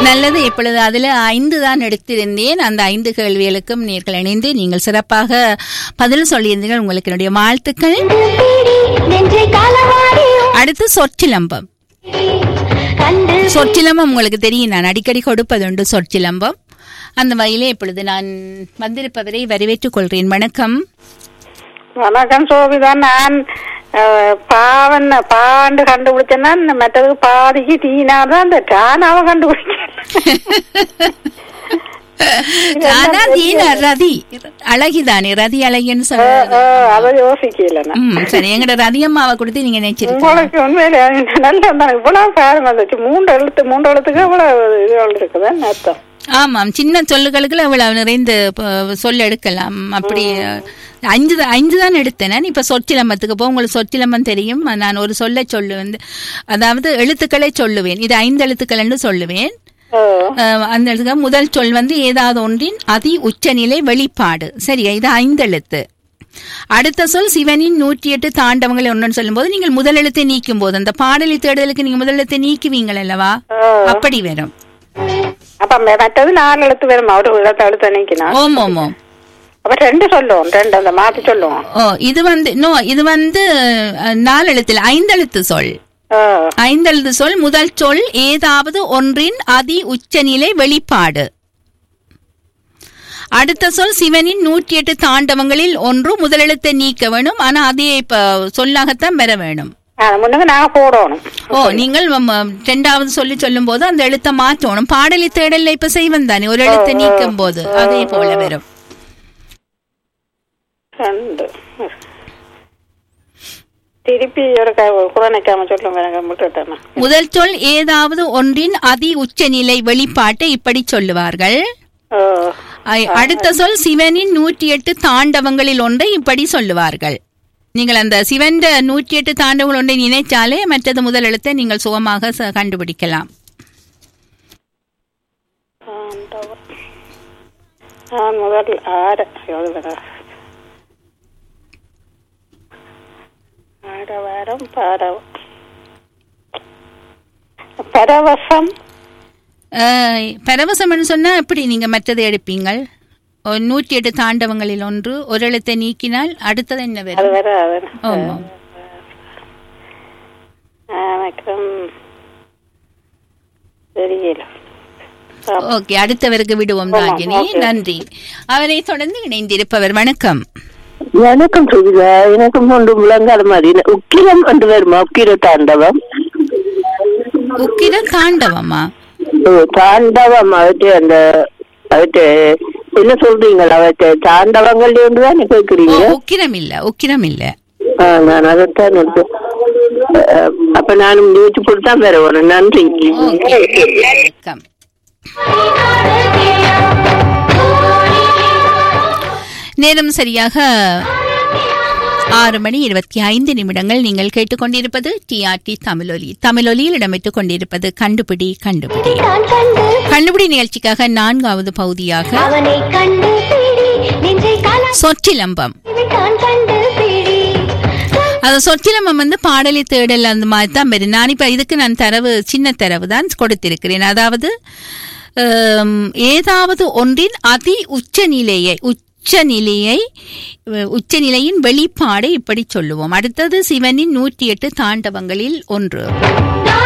நல்லது இப்பொழுது அதுல ஐந்து தான் எடுத்திருந்தேன் அந்த ஐந்து கேள்விகளுக்கும் நீங்கள் இணைந்து நீங்கள் சிறப்பாக பதில் சொல்லியிருந்தீர்கள் உங்களுக்கு என்னுடைய வாழ்த்துக்கள் நெஞ்சை களவாடி அடுத்து சொற்சிலம்பம் கண்டு சொற்சிலம்பம் உங்களுக்கு தெரியும் நான் அடிக்கடி கொடுப்பதுண்டு சொற்சிலம்பம் அந்த வகையிலே இப்பொழுது நான் வந்திருப்பவரை வரவேற்றுக் கொள்கிறேன் வணக்கம் வணக்கம் சோபிதா நான் அஹ், பாவன் பாண்டு கண்டுபிடிச்சேன்னா மற்றது பாதிக்கு தீனா தான் அந்த டானாவை கண்டுபிடிச்சேன் ஆனா தீன ரதி அழகிதானே ரதி அழகின்னு அஹ், சொல்றது அஹ், அதை யோசிக்கல நான் ம் சரி எங்கட ரதி அம்மாவை கொடுத்து நீங்க நினைச்சிருக்கீங்க உங்களுக்கு உண்மையில நல்ல தான் இவ்வளவு பாருங்க வந்துச்சு மூன்று எழுத்து மூன்று எழுத்துக்கு இவ்வளவு இது இருக்குதுன்னு அர்த்தம் ஆமாம் சின்ன சொல்லுகளுக்கு அவ்வளவு நிறைந்து ப- சொல் எடுக்கலாம் அப்படி அஞ்சு தான் ஐந்து தான் எடுத்தேன் நான் இப்ப சொற்சிலம்பத்துக்கு போ உங்களுக்கு சொற்சிலம்பம் தெரியும் நான் ஒரு சொல்லை சொல்லுவேன் அதாவது எழுத்துக்களை சொல்லுவேன் இது ஐந்து எழுத்துக்கள் என்று சொல்லுவேன் அஹ், அஹ், அந்த எழுத்துக்க முதல் சொல் வந்து ஏதாவது ஒன்றின் அதி உச்சநிலை வெளிப்பாடு சரியா இது ஐந்து எழுத்து அடுத்த சொல் சிவனின் நூற்றி எட்டு தாண்டவங்கள் ஒன்றுன்னு சொல்லும்போது நீங்கள் முதல் எழுத்தை நீக்கும் போது அந்த பாடலை தேடுதலுக்கு நீங்க முதல் எழுத்தை நீக்குவீங்கள் அல்லவா அஹ். அப்படி வரும் அப்ப ம- மற்றது நாலு எழுத்து வருமா ஒரு இடத்த எழுத்து நினைக்கணும் ஓம் ஓம் ஓம் அப்ப ரெண்டு சொல்லுவோம் ரெண்டு அந்த மாத்தி சொல்லுவோம் ஓ இது வந்து நோ இது வந்து அஹ், நாலு எழுத்தில் ஐந்தெழுத்து சொல் அஹ், ஐந்தெழுத்து சொல் முதல் சொல் ஏதாவது ஒன்றின் அதி உச்சநிலை வெளிப்பாடு அடுத்த சொல் சிவனின் நூற்றி எட்டு தாண்டவங்களில் ஒன்று முதலெழுத்தை நீக்க வேணும் ஆனா அதே இப்ப சொல்லாகத்தான் பெற வேணும் அஹ், முன்னுக்கு நாங்க போடணும் ஓ நீங்கள் ம- ம- ரெண்டாவது சொல்லி சொல்லும் போது அந்த எழுத்தை மாற்றணும் பாடலை தேடல்ல இப்ப செய்வன் தானே ஒரு எழுத்தை நீக்கும் போது அதே போல வரும் ரெண்டு திருப்பி ஒரு குரணைக்காம சொல்லுங்க எனக்கு முட்டுட்டேன் முதல் சொல் ஏதாவது ஒன்றின் அதி உச்சநிலை வெளிப்பாட்டை இப்படி சொல்லுவார்கள் ஐ- அடுத்த சொல் சிவனின் நூற்றி எட்டு தாண்டவங்களில் ஒன்றை இப்படி சொல்லுவார்கள் நீங்கள் அந்த சிவன் நூற்றி எட்டு தாண்டவங்கள் ஒன்றை நினைச்சாலே மற்றது முதல் எழுத்தை நீங்கள் சுகமாக ச- கண்டுபிடிக்கலாம் நான் முதல் ஆறு எழுதுறா ஆடவாரம் பாரவம் பரவசம் அஹ், பரவசம்னு சொன்னா எப்படி நீங்க மற்றதை எடுப்பீங்கள் ஒரு நூற்றி எட்டு தாண்டவங்களில் ஒன்று ஒரு எழுத்தை நீக்கினால் அடுத்தது என்ன அது வரும் வேற அது ஆமாம் எனக்கு தெரியல ஓகே அடுத்தவருக்கு விடுவோம் ராகினி நன்றி அவரை தொடர்ந்து இணைந்திருப்பவர் வணக்கம் வணக்கம் சுகிதா எனக்கும் ஒன்று முழங்கால மாதிரி உக்கிரம் என்று வருமா உக்கிர தாண்டவம் உக்கிர தாண்டவமா ஓ, தாண்டவம் அவற்றை அந்த அவற்றை என்ன சொல்றீங்க அவற்றை தாண்டவங்கள் என்று தான் ஓ, கேட்கிறீங்க உக்கிரம் இல்ல உக்கிரம் இல்ல ஆ, நான் அதைத்தான் நினைச்சேன். அஹ், அப்ப நானும் யோசிச்சு போட்டு தான் வேற ஒரு நன்றி ஓகே வணக்கம் நேரம் சரியாக ஆறு மணி இருபத்தி ஐந்து நிமிடங்கள் நீங்கள் கேட்டுக்கொண்டிருப்பது டிஆர்டி தமிழொலி தமிழொலியில் இடம்பெற்றுக் கொண்டிருப்பது கண்டுபிடி கண்டுபிடி தான் கண்டு கண்டுபிடி நிகழ்ச்சிக்காக நான்காவது பகுதியாக அவனை கண்டு பிடி நெஞ்சை களவாடி சொற்றிலம்பம் தான் கண்டு பிடி அது சொற்றிலம்பம் வந்து பாடலி தேடல் அந்த மாதிரி தான் வரும் நான் இப்ப இதுக்கு நான் தரவு சின்ன தரவு தான் கொடுத்திருக்கிறேன் அதாவது ஹம், ஏதாவது ஒன்றின் அதி உச்சநிலையை உச்சநிலையை அஹ், உச்சநிலையின் வெளிப்பாடு இப்படி சொல்லுவோம் அடுத்தது சிவனின் நூற்றி எட்டு தாண்டவங்களில் ஒன்று